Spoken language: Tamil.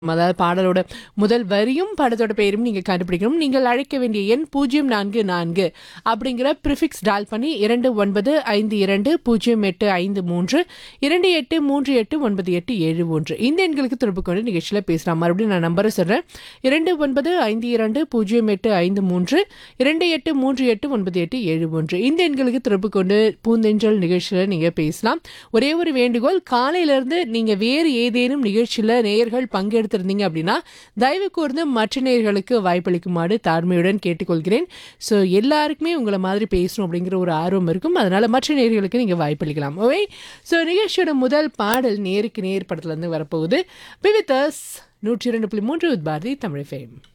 அதாவது பாடலோட முதல் வரியும் படத்தோட பெயரும் நீங்கள் கண்டுபிடிக்கணும் நீங்கள் அழைக்க வேண்டிய எண் பூஜ்ஜியம் நான்கு நான்கு அப்படிங்கிற ப்ரிஃபிக்ஸ் டால் பண்ணி இரண்டு ஒன்பது ஐந்து இரண்டு பூஜ்ஜியம் எட்டு ஐந்து மூன்று இரண்டு எட்டு மூன்று எட்டு ஒன்பது எட்டு ஏழு ஒன்று இந்த எண்களுக்கு தொடர்பு கொண்டு நிகழ்ச்சியில் பேசலாம் மறுபடியும் நான் நம்பரை சொல்கிறேன் இரண்டு ஒன்பது ஐந்து இரண்டு பூஜ்ஜியம் எட்டு ஐந்து மூன்று இரண்டு எட்டு மூன்று எட்டு ஒன்பது எட்டு ஏழு ஒன்று இந்த எண்களுக்கு தொடர்பு கொண்டு பூந்தெஞ்சல் நிகழ்ச்சியில் நீங்கள் பேசலாம் ஒரே ஒரு வேண்டுகோள் காலையிலேருந்து நீங்கள் வேறு ஏதேனும் நிகழ்ச்சியில் நேயர்கள் பங்கெடுத்திருந்தீங்க அப்படின்னா தயவு கூர்ந்து மற்ற நேயர்களுக்கு வாய்ப்பளிக்குமாறு தாழ்மையுடன் கேட்டுக்கொள்கிறேன் ஸோ எல்லாருக்குமே உங்களை மாதிரி பேசணும் அப்படிங்கிற ஒரு ஆர்வம் இருக்கும் அதனால மற்ற நேயர்களுக்கு நீங்கள் வாய்ப்பளிக்கலாம் ஓகே ஸோ நிகழ்ச்சியோட முதல் பாடல் நேருக்கு நேர் படத்துலேருந்து வரப்போகுது விவித்தஸ் நூற்றி இரண்டு புள்ளி மூன்று வித் பாரதி தமிழ் ஃபேம்